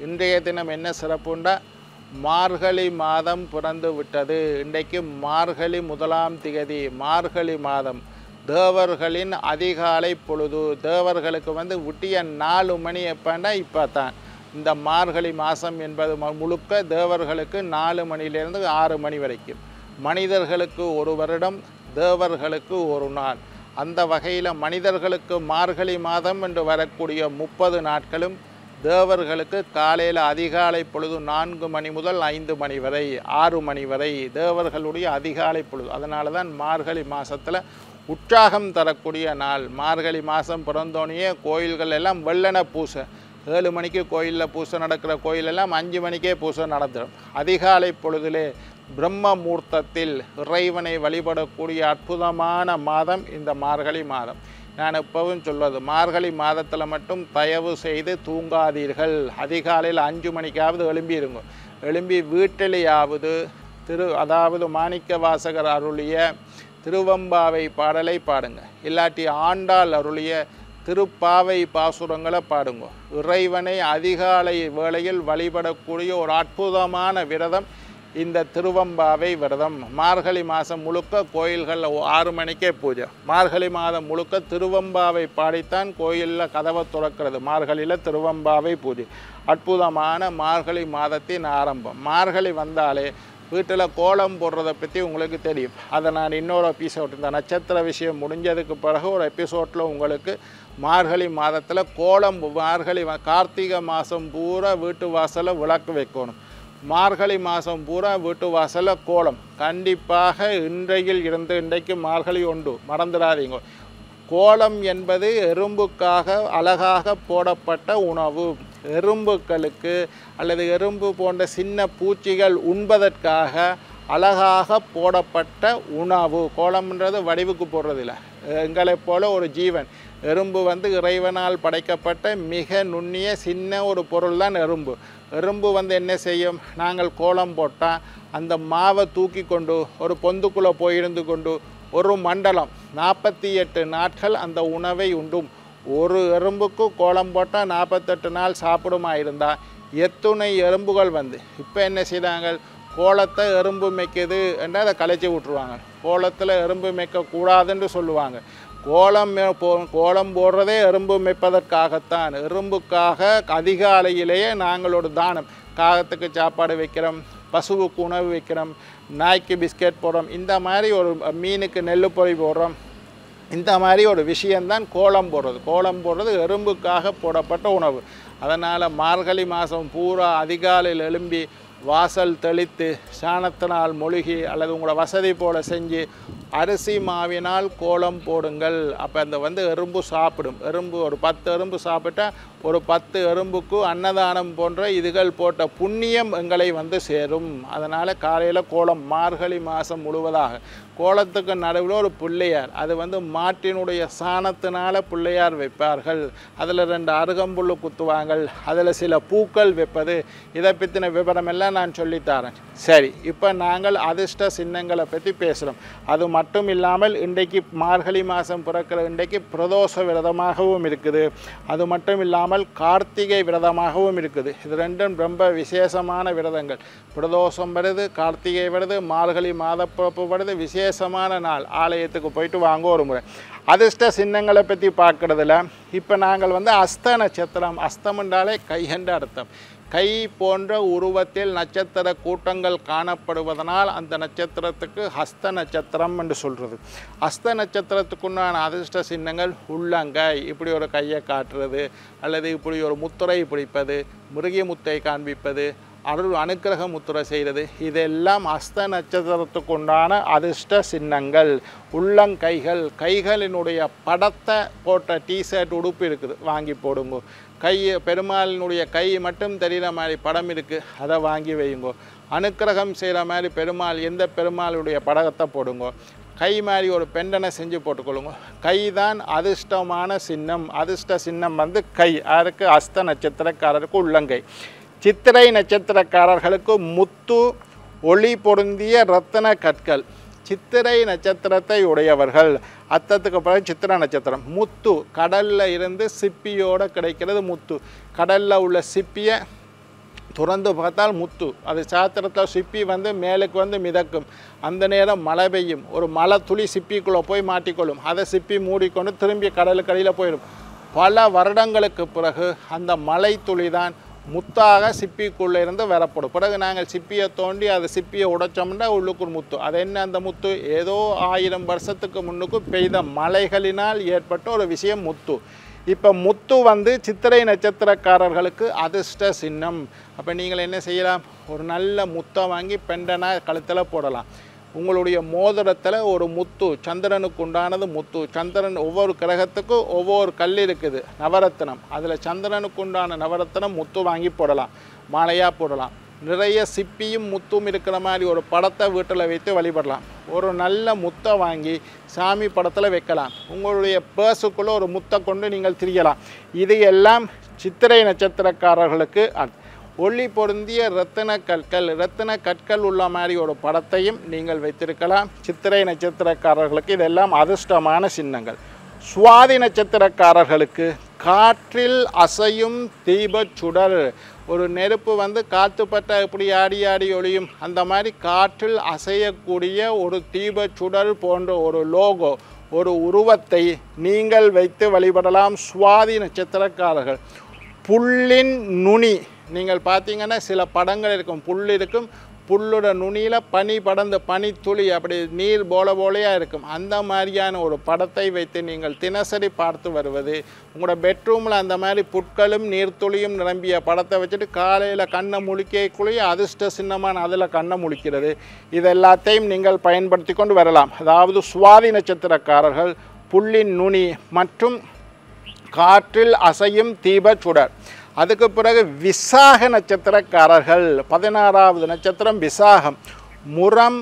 இன்றைய தினம் என்ன சிறப்புண்டா மார்கழி மாதம் பிறந்து விட்டது இன்றைக்கு மார்கழி முதலாம் திகதி மார்கழி மாதம் தேவர்களின் அதிகாலை பொழுது தேவர்களுக்கு வந்து விட்டிய நாலு மணி எப்பன்னா இப்போ தான் இந்த மார்கழி மாதம் என்பது மு- முழுக்க தேவர்களுக்கு நாலு மணியிலிருந்து ஆறு மணி வரைக்கும் மனிதர்களுக்கு ஒரு வருடம் தேவர்களுக்கு ஒரு நாள் அந்த வகையில் மனிதர்களுக்கு மார்கழி மாதம் என்று வரக்கூடிய முப்பது நாட்களும் தேவர்களுக்கு காலையில் அதிகாலை பொழுது நான்கு மணி முதல் ஐந்து மணி வரை ஆறு மணி வரை தேவர்களுடைய அதிகாலை பொழுது அதனால தான் மார்கழி மாதத்தில் உற்சாகம் தரக்கூடிய நாள் மார்கழி மாதம் பிறந்தோனையே கோயில்கள் எல்லாம் வெள்ளன பூசை ஏழு மணிக்கு கோயிலில் பூசை நடக்கிற கோயிலெல்லாம் அஞ்சு மணிக்கே பூசை நடந்துடும் அதிகாலை பொழுதிலே பிரம்ம மூர்த்தத்தில் இறைவனை வழிபடக்கூடிய அற்புதமான மாதம் இந்த மார்கழி மாதம் நான் எப்பவும் சொல்வது மார்கழி மாதத்தில் மட்டும் தயவு செய்து தூங்காதீர்கள் அதிகாலையில் அஞ்சு மணிக்காவது எழும்பிடுங்க எழும்பி வீட்டிலேயாவது திரு அதாவது மாணிக்க வாசகர் அருளிய திருவம்பாவை பாடலை பாடுங்க இல்லாட்டி ஆண்டாள் அருளிய திருப்பாவை பாசுரங்களை பாடுங்க இறைவனை அதிகாலை வேளையில் வழிபடக்கூடிய ஒரு அற்புதமான விரதம் இந்த திருவம்பாவை விரதம் மார்கழி மாதம் முழுக்க கோயில்களில் ஆறு மணிக்கே பூஜை மார்கழி மாதம் முழுக்க திருவம்பாவை பாடித்தான் கோயிலில் கதவை திறக்கிறது மார்கழியில் திருவம்பாவை பூஜை அற்புதமான மார்கழி மாதத்தின் ஆரம்பம் மார்கழி வந்தாலே வீட்டில் கோலம் போடுறதை பற்றி உங்களுக்கு தெரியும் அதை நான் இன்னொரு எபிசோட் இந்த நட்சத்திர விஷயம் முடிஞ்சதுக்கு பிறகு ஒரு எபிசோடில் உங்களுக்கு மார்கழி மாதத்தில் கோலம் மார்கழி வ- கார்த்திகை மாதம் பூரா வீட்டு வாசலில் விளக்கு வைக்கணும் மார்கழி மாதம் பூரா வீட்டு வாசலில் கோலம் கண்டிப்பாக இன்றையில் இருந்து இன்றைக்கு மார்கழி உண்டு மறந்துடாதீங்க கோலம் என்பது எறும்புக்காக அழகாக போடப்பட்ட உணவு எறும்புகளுக்கு அல்லது எறும்பு போன்ற சின்ன பூச்சிகள் உண்பதற்காக அழகாக போடப்பட்ட உணவு கோலம்ன்றது வடிவுக்கு போடுறதில்ல எங்களைப் போல ஒரு ஜீவன் எறும்பு வந்து இறைவனால் படைக்கப்பட்ட மிக நுண்ணிய சின்ன ஒரு பொருள் தான் எறும்பு எறும்பு வந்து என்ன செய்யும் நாங்கள் கோலம் போட்டால் அந்த மாவை தூக்கி கொண்டு ஒரு பொந்துக்குள்ளே போயிருந்து கொண்டு ஒரு மண்டலம் நாற்பத்தி எட்டு நாட்கள் அந்த உணவை உண்டும் ஒரு எறும்புக்கு கோலம் போட்டால் நாற்பத்தெட்டு நாள் சாப்பிடுமா இருந்தால் எத்துணை எறும்புகள் வந்து இப்போ என்ன செய்தாங்க கோலத்தை எறும்பு மேய்க்குது என்று அதை கலைச்சி விட்ருவாங்க கோலத்தில் எறும்பு மேய்க்க கூடாதுன்னு சொல்லுவாங்க கோலம் மே- போ- கோலம் போடுறதே எறும்பு மேய்ப்பதற்காகத்தான் எறும்புக்காக அதிகாலையிலேயே நாங்கள் ஒரு தானம் காகத்துக்கு சாப்பாடு வைக்கிறோம் பசுவுக்கு உணவு வைக்கிறோம் நாய்க்கு பிஸ்கெட் போடுறோம் இந்த மாதிரி ஒரு மீனுக்கு நெல்லு பொறி போடுறோம் இந்த மாதிரி ஒரு விஷயந்தான் கோலம் போடுறது கோலம் போடுறது எறும்புக்காக போடப்பட்ட உணவு அதனால் மார்கழி மாதம் பூரா அதிகாலையில் எழும்பி வாசல் தெளித்து சாணத்தினால் மொழுகி அல்லது உங்களோட வசதி போல செஞ்சு அரிசி மாவினால் கோலம் போடுங்கள் அப்போ அந்த வந்து எறும்பு சாப்பிடும் எறும்பு ஒரு பத்து எறும்பு சாப்பிட்டா ஒரு பத்து எறும்புக்கு அன்னதானம் போன்ற இதுகள் போட்ட புண்ணியம் எங்களை வந்து சேரும் அதனால் காலையில் கோலம் மார்கழி மாதம் முழுவதாக கோலத்துக்கு நடுவில் ஒரு பிள்ளையார் அது வந்து மாட்டினுடைய சாணத்தினால பிள்ளையார் வைப்பார்கள் அதில் ரெண்டு அருகம்புல் குத்துவாங்க அதில் சில பூக்கள் வைப்பது இதை பற்றின விவரம் எல்லாம் நான் சொல்லித்தரேன் சரி இப்போ நாங்கள் அதிர்ஷ்ட சின்னங்களை பற்றி பேசுகிறோம் அது மட்டும் இல்லாமல் இன்றைக்கு மார்கழி மாதம் பிறக்கிற இன்றைக்கு பிரதோஷ விரதமாகவும் இருக்குது அது மட்டும் இல்லாமல் கார்த்திகை விரதமாகவும் இருக்குது இது ரெண்டும் ரொம்ப விசேஷமான விரதங்கள் பிரதோஷம் வருது கார்த்திகை வருது மார்கழி மாதப்பிறப்பு வருது விசேஷமான நாள் ஆலயத்துக்கு போயிட்டு வாங்க ஒரு முறை அதிர்ஷ்ட சின்னங்களை பற்றி பார்க்குறதுல இப்போ நாங்கள் வந்து அஸ்த நட்சத்திரம் அஸ்தம் என்றாலே கையென்ற அர்த்தம் கை போன்ற உருவத்தில் நட்சத்திர கூட்டங்கள் காணப்படுவதனால் அந்த நட்சத்திரத்துக்கு ஹஸ்த நட்சத்திரம் என்று சொல்கிறது ஹஸ்த நட்சத்திரத்துக்குண்டான அதிர்ஷ்ட சின்னங்கள் உள்ளங்கை இப்படி ஒரு கையை காட்டுறது அல்லது இப்படி ஒரு முத்திரை பிடிப்பது மிருகிய முத்தை காண்பிப்பது அருள் அனுக்கிரக முத்திரை செய்கிறது இதெல்லாம் அஸ்த நட்சத்திரத்துக்குண்டான அதிர்ஷ்ட சின்னங்கள் உள்ளங்கைகள் கைகளினுடைய படத்தை போட்ட டிஷர்ட் உடுப்பு இருக்குது வாங்கி போடுங்க கை பெருமாளினுடைய கை மட்டும் தெரிகிற மாதிரி படம் இருக்குது அதை வாங்கி வையுங்கோ அனுக்கிரகம் செய்கிற மாதிரி பெருமாள் எந்த பெருமாளுடைய படத்தை போடுங்க கை மாதிரி ஒரு பெண்டனை செஞ்சு போட்டுக்கொள்ளுங்க கை தான் அதிர்ஷ்டமான சின்னம் அதிர்ஷ்ட சின்னம் வந்து கை அதுக்கு அஸ்த நட்சத்திரக்காரருக்கு உள்ளங்கை சித்திரை நட்சத்திரக்காரர்களுக்கு முத்து ஒளி பொருந்திய ரத்தின கற்கள் சித்திரை நட்சத்திரத்தை உடையவர்கள் அத்தத்துக்கு பிறகு சித்திரை நட்சத்திரம் முத்து கடல்ல இருந்து சிப்பியோட கிடைக்கிறது முத்து கடல்ல உள்ள சிப்பியை துறந்து பார்த்தால் முத்து அது சாத்திரத்தில் சிப்பி வந்து மேலுக்கு வந்து மிதக்கும் அந்த நேரம் மழை பெய்யும் ஒரு மழை துளி சிப்பிக்குள்ளே போய் மாட்டிக்கொள்ளும் அதை சிப்பி மூடிக்கொண்டு திரும்பி கடலுக்கு அடியில் போயிடும் பல வருடங்களுக்கு பிறகு அந்த மழை துளி தான் முத்தாக சிப்பிக்குள்ளே இருந்து வரப்படும் பிறகு நாங்கள் சிப்பியை தோண்டி அதை சிப்பியை உடைச்சோம்னா உள்ளுக்கு ஒரு முத்து அது என்ன அந்த முத்து ஏதோ ஆயிரம் வருஷத்துக்கு முன்னுக்கு பெய்த மலைகளினால் ஏற்பட்ட ஒரு விஷயம் முத்து இப்போ முத்து வந்து சித்திரை நட்சத்திரக்காரர்களுக்கு அதிர்ஷ்ட சின்னம் அப்போ நீங்கள் என்ன செய்யலாம் ஒரு நல்ல முத்தை வாங்கி பெண்டனாக கழுத்தில் போடலாம் உங்களுடைய மோதிரத்தில் ஒரு முத்து சந்திரனுக்கு உண்டானது முத்து சந்திரன் ஒவ்வொரு கிரகத்துக்கும் ஒவ்வொரு கல் இருக்குது நவரத்தினம் அதில் சந்திரனுக்கு உண்டான நவரத்தினம் முத்து வாங்கி போடலாம் மாலையாக போடலாம் நிறைய சிப்பியும் முத்தும் இருக்கிற மாதிரி ஒரு படத்தை வீட்டில் வைத்து வழிபடலாம் ஒரு நல்ல முத்தை வாங்கி சாமி படத்தில் வைக்கலாம் உங்களுடைய பேர்ஸுக்குள்ளே ஒரு முத்தை கொண்டு நீங்கள் திரியலாம் இது எல்லாம் சித்திரை நட்சத்திரக்காரர்களுக்கு அ- ஒளி பொருந்திய ரத்தின கற்கள் ரத்தின கற்கள் உள்ள மாதிரி ஒரு படத்தையும் நீங்கள் வைத்திருக்கலாம் சித்திரை நட்சத்திரக்காரர்களுக்கு இதெல்லாம் அதிர்ஷ்டமான சின்னங்கள் சுவாதி நட்சத்திரக்காரர்களுக்கு காற்றில் அசையும் தீபச் சுடர் ஒரு நெருப்பு வந்து காத்துப்பட்ட எப்படி ஆடி ஆடி ஒளியும் அந்த மாதிரி காற்றில் அசையக்கூடிய ஒரு தீபச் சுடர் போன்ற ஒரு லோகோ ஒரு உருவத்தை நீங்கள் வைத்து வழிபடலாம் சுவாதி நட்சத்திரக்காரர்கள் புல்லின் நுனி நீங்கள் பார்த்தீங்கன்னா சில படங்கள் இருக்கும் புல் இருக்கும் புல்லோட நுனியில் பனி படர்ந்த பனித்துளி அப்படி நீர் போல போலையாக இருக்கும் அந்த மாதிரியான ஒரு படத்தை வைத்து நீங்கள் தினசரி பார்த்து வருவது உங்களோட பெட்ரூமில் அந்த மாதிரி புட்களும் நீர்த்துளியும் நிரம்பிய படத்தை வச்சுட்டு காலையில் கண்ணை முழிக்கக்குள்ளேயே அதிர்ஷ்ட சின்னமான அதில் கண்ணை முழிக்கிறது இது எல்லாத்தையும் நீங்கள் பயன்படுத்தி கொண்டு வரலாம் அதாவது சுவாதி நட்சத்திரக்காரர்கள் புல்லின் நுனி மற்றும் காற்றில் அசையும் தீப சுடர் அதுக்கு பிறகு விசாக நட்சத்திரக்காரர்கள் பதினாறாவது நட்சத்திரம் விசாகம் முரம்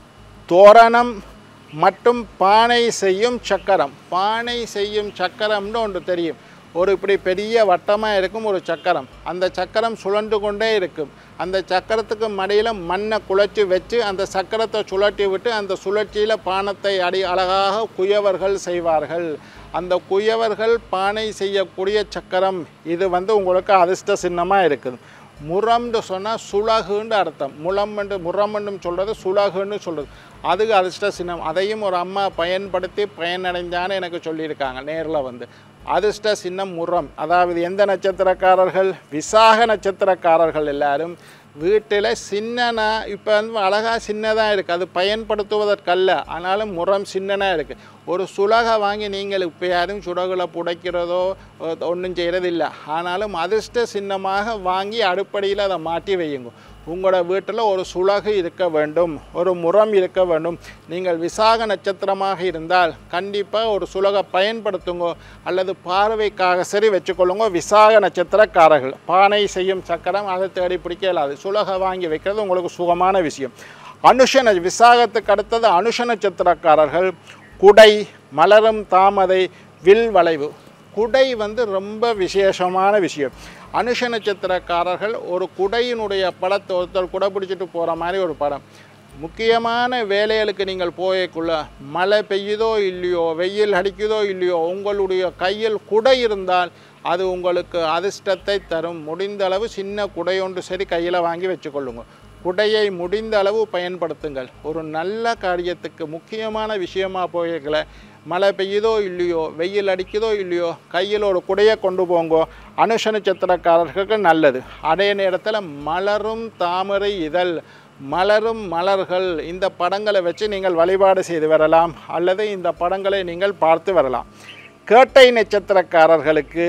தோரணம் மற்றும் பானை செய்யும் சக்கரம் பானை செய்யும் சக்கரம்னு ஒன்று தெரியும் ஒரு இப்படி பெரிய வட்டமாக இருக்கும் ஒரு சக்கரம் அந்த சக்கரம் சுழன்று கொண்டே இருக்கும் அந்த சக்கரத்துக்கு மடியில் மண்ணை குழச்சி வச்சு அந்த சக்கரத்தை சுழட்டி விட்டு அந்த சுழற்சியில் பானத்தை அடி அழகாக குயவர்கள் செய்வார்கள் அந்த குயவர்கள் பானை செய்யக்கூடிய சக்கரம் இது வந்து உங்களுக்கு அதிர்ஷ்ட சின்னமாக இருக்குது முரம்னு சொன்னால் சுலகுன்னு அர்த்தம் முளம்னு முரம்னு சொல்கிறது சுலகுன்னு சொல்கிறது அதுக்கு அதிர்ஷ்ட சின்னம் அதையும் ஒரு அம்மா பயன்படுத்தி பயனடைஞ்சான்னு எனக்கு சொல்லியிருக்காங்க நேரில் வந்து அதிர்ஷ்ட சின்னம் முரம் அதாவது எந்த நட்சத்திரக்காரர்கள் விசாக நட்சத்திரக்காரர்கள் எல்லாரும் வீட்டில் சின்னனா இப்போ வந்து அழகாக சின்னதாக இருக்குது அது பயன்படுத்துவதற்கல்ல ஆனாலும் முறம் சின்னனாக இருக்குது ஒரு சுலகை வாங்கி நீங்கள் இப்போ யாரும் சுடகுல புடைக்கிறதோ ஒன்றும் செய்கிறதில்ல ஆனாலும் அதிர்ஷ்ட சின்னமாக வாங்கி அடுப்படியில் அதை மாட்டி வையுங்க உங்களோட வீட்டில் ஒரு சுலகு இருக்க வேண்டும் ஒரு முறம் இருக்க வேண்டும் நீங்கள் விசாக நட்சத்திரமாக இருந்தால் கண்டிப்பாக ஒரு சுலகை பயன்படுத்துங்க அல்லது பார்வைக்காக சரி வச்சுக்கொள்ளுங்க விசாக நட்சத்திரக்காரர்கள் பானை செய்யும் சக்கரம் அதை தேடி பிடிக்க இயலாது சுலகை வாங்கி வைக்கிறது உங்களுக்கு சுகமான விஷயம் அனுஷ ந- விசாகத்துக்கு அடுத்தது அனுஷ நட்சத்திரக்காரர்கள் குடை மலரும் தாமரை வில் வளைவு குடை வந்து ரொம்ப விசேஷமான விஷயம் அனுஷ நட்சத்திரக்காரர்கள் ஒரு குடையினுடைய படத்தை ஒருத்தர் குடை பிடிச்சிட்டு போகிற மாதிரி ஒரு படம் முக்கியமான வேலைகளுக்கு நீங்கள் போயக்குள்ள மழை பெய்யுதோ இல்லையோ வெயில் அடிக்குதோ இல்லையோ உங்களுடைய கையில் குடை இருந்தால் அது உங்களுக்கு அதிர்ஷ்டத்தை தரும் முடிந்த அளவு சின்ன குடை ஒன்று சரி கையில் வாங்கி வச்சுக்கொள்ளுங்க குடையை முடிந்த அளவு பயன்படுத்துங்கள் ஒரு நல்ல காரியத்துக்கு முக்கியமான விஷயமா போயிருக்கல மழை பெய்யுதோ இல்லையோ வெயில் அடிக்குதோ இல்லையோ கையில் ஒரு குடையை கொண்டு போங்கோ அனுஷ நட்சத்திரக்காரர்களுக்கு நல்லது அதே நேரத்தில் மலரும் தாமரை இதழ் மலரும் மலர்கள் இந்த படங்களை வச்சு நீங்கள் வழிபாடு செய்து வரலாம் அல்லது இந்த படங்களை நீங்கள் பார்த்து வரலாம் கேட்டை நட்சத்திரக்காரர்களுக்கு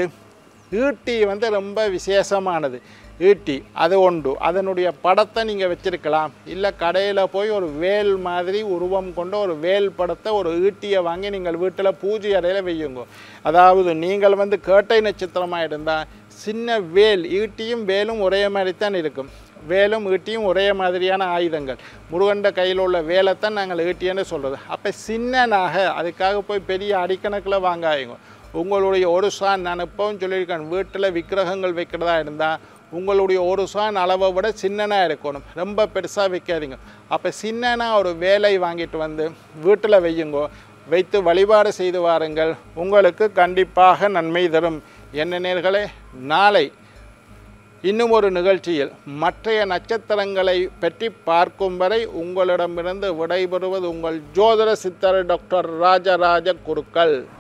ஈட்டி வந்து ரொம்ப விசேஷமானது ஈட்டி அது உண்டு அதனுடைய படத்தை நீங்கள் வச்சிருக்கலாம் இல்லை கடையில் போய் ஒரு வேல் மாதிரி உருவம் கொண்ட ஒரு வேல் படத்தை ஒரு ஈட்டியை வாங்கி நீங்கள் வீட்டில் பூஜை அறையில் வையுங்க அதாவது நீங்கள் வந்து கேட்டை நட்சத்திரமாக இருந்தால் சின்ன வேல் ஈட்டியும் வேலும் ஒரே மாதிரி தான் இருக்கும் வேலும் ஈட்டியும் ஒரே மாதிரியான ஆயுதங்கள் முருகண்ட கையில் உள்ள வேலைத்தான் நாங்கள் ஈட்டின்னு சொல்கிறது அப்போ சின்னனாக அதுக்காக போய் பெரிய அடிக்கணக்கில் வாங்காயுங்க உங்களுடைய ஒரு சான் நான் இப்போவும் சொல்லியிருக்கேன் வீட்டில் விக்கிரகங்கள் வைக்கிறதா இருந்தால் உங்களுடைய ஒரு சான் அளவை விட சின்னனாக இருக்கணும் ரொம்ப பெருசாக வைக்காதீங்க அப்போ சின்னனா ஒரு வேலை வாங்கிட்டு வந்து வீட்டில் வையுங்கோ வைத்து வழிபாடு செய்து வாருங்கள் உங்களுக்கு கண்டிப்பாக நன்மை தரும் என்ன நேர்களே நாளை இன்னும் ஒரு நிகழ்ச்சியில் மற்றைய நட்சத்திரங்களை பற்றி பார்க்கும் வரை உங்களிடமிருந்து விடைபெறுவது உங்கள் ஜோதிட சித்தர் டாக்டர் ராஜராஜ குருக்கள்